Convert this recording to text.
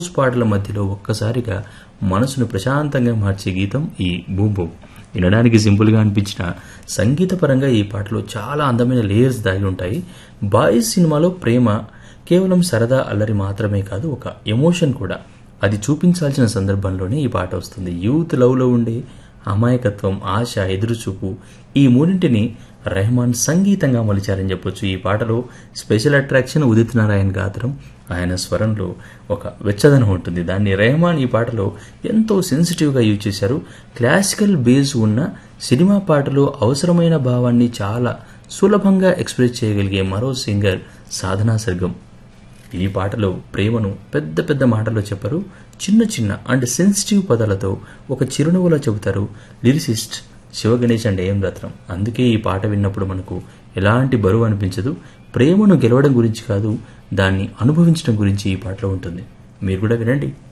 పాటల మధ్యలో ఒక్కసారిగా మనసును ప్రశాంతంగా మార్చే గీతం ఈ బూమ్ బూమ్ వినడానికి సింపుల్గా అనిపించిన సంగీతపరంగా ఈ పాటలో చాలా అందమైన లేయర్స్ దాగి ఉంటాయి బాయ్స్ సినిమాలో ప్రేమ కేవలం సరదా అల్లరి మాత్రమే కాదు ఒక ఎమోషన్ కూడా అది చూపించాల్సిన సందర్భంలోనే ఈ పాట వస్తుంది యూత్ లవ్లో ఉండే అమాయకత్వం ఆశ ఎదురుచూపు ఈ మూడింటిని రెహమాన్ సంగీతంగా మలిచారని చెప్పొచ్చు ఈ పాటలో స్పెషల్ అట్రాక్షన్ ఉదిత్ నారాయణ్ గాత్రం ఆయన స్వరంలో ఒక వెచ్చదనం ఉంటుంది దాన్ని రెహమాన్ ఈ పాటలో ఎంతో సెన్సిటివ్గా యూజ్ చేశారు క్లాసికల్ బేస్ ఉన్న సినిమా పాటలో అవసరమైన భావాన్ని చాలా సులభంగా ఎక్స్ప్రెస్ చేయగలిగే మరో సింగర్ సాధనా సర్గం ఈ పాటలో ప్రేమను పెద్ద పెద్ద మాటల్లో చెప్పరు చిన్న చిన్న అండ్ సెన్సిటివ్ పదాలతో ఒక చిరునవ్వులో చెబుతారు లిరిసిస్ట్ శివగణేష్ అండ్ ఏం రత్నం అందుకే ఈ పాట విన్నప్పుడు మనకు ఎలాంటి బరువు అనిపించదు ప్రేమను గెలవడం గురించి కాదు దాన్ని అనుభవించడం గురించి ఈ పాటలో ఉంటుంది మీరు కూడా వినండి